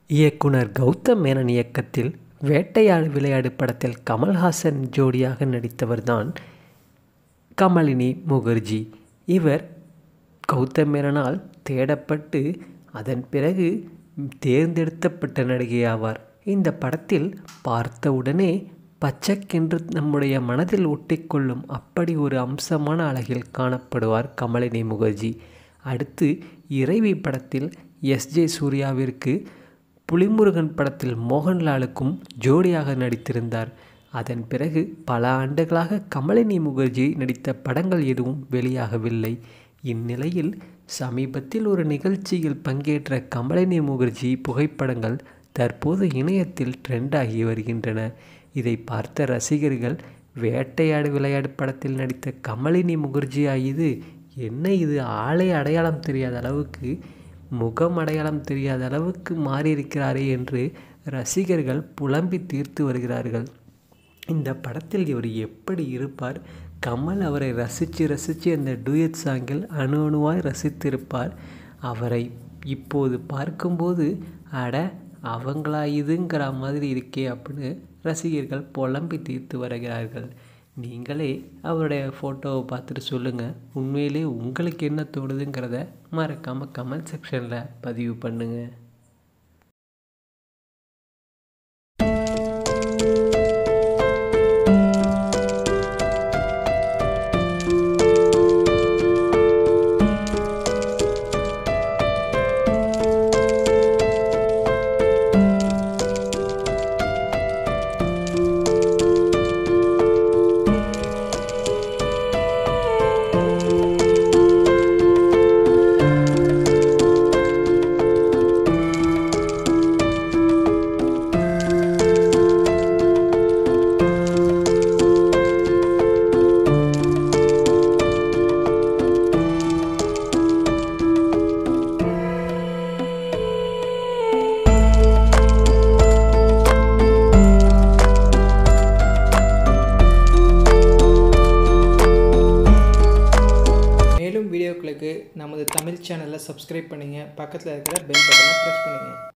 இயக்குனர் கௌதம் மேனன் இயக்கத்தில் வேட்டையாடு விளையாடு படத்தில் கமல்ஹாசன் ஜோடியாக நடித்தவர்தான் கமலினி முகர்ஜி இவர் கௌதம் மேனனால் தேடப்பட்டு அதன் பிறகு தேர்ந்தெடுக்கப்பட்ட நடிகை ஆவார் இந்த படத்தில் பார்த்தவுடனே பச்சக்கென்று நம்முடைய மனதில் ஒட்டிக்கொள்ளும் அப்படி ஒரு அம்சமான அழகில் காணப்படுவார் கமலினி முகர்ஜி அடுத்து இறைவி படத்தில் எஸ் ஜே சூர்யாவிற்கு புலிமுருகன் படத்தில் மோகன்லாலுக்கும் ஜோடியாக நடித்திருந்தார் அதன் பிறகு பல ஆண்டுகளாக கமலினி முகர்ஜி நடித்த படங்கள் எதுவும் வெளியாகவில்லை இந்நிலையில் சமீபத்தில் ஒரு நிகழ்ச்சியில் பங்கேற்ற கமலினி முகர்ஜி புகைப்படங்கள் தற்போது இணையத்தில் ட்ரெண்ட் ஆகி வருகின்றன இதை பார்த்த ரசிகர்கள் வேட்டையாடு விளையாடு படத்தில் நடித்த கமலினி முகர்ஜியா இது என்ன இது ஆளை அடையாளம் தெரியாத அளவுக்கு முகம் அடையாளம் தெரியாத அளவுக்கு மாறியிருக்கிறாரே என்று ரசிகர்கள் புலம்பி தீர்த்து வருகிறார்கள் இந்த படத்தில் இவர் எப்படி இருப்பார் கமல் அவரை ரசித்து ரசித்து அந்த டூயட் சாங்கில் அணு அணுவாய் ரசித்திருப்பார் அவரை இப்போது பார்க்கும்போது அட அவங்களா இதுங்கிற மாதிரி இருக்கே அப்படின்னு ரசிகர்கள் புலம்பி தீர்த்து வருகிறார்கள் நீங்களே அவருடைய ஃபோட்டோவை பார்த்துட்டு சொல்லுங்கள் உண்மையிலே உங்களுக்கு என்ன தோணுதுங்கிறத மறக்காமல் கமெண்ட் செக்ஷனில் பதிவு பண்ணுங்கள் மேலும் வீடியோக்களுக்கு நமது தமிழ் சேனலை சப்ஸ்கிரைப் பண்ணுங்கள் பக்கத்தில் இருக்கிற பெல் பட்டனை ப்ரெஸ் பண்ணுங்கள்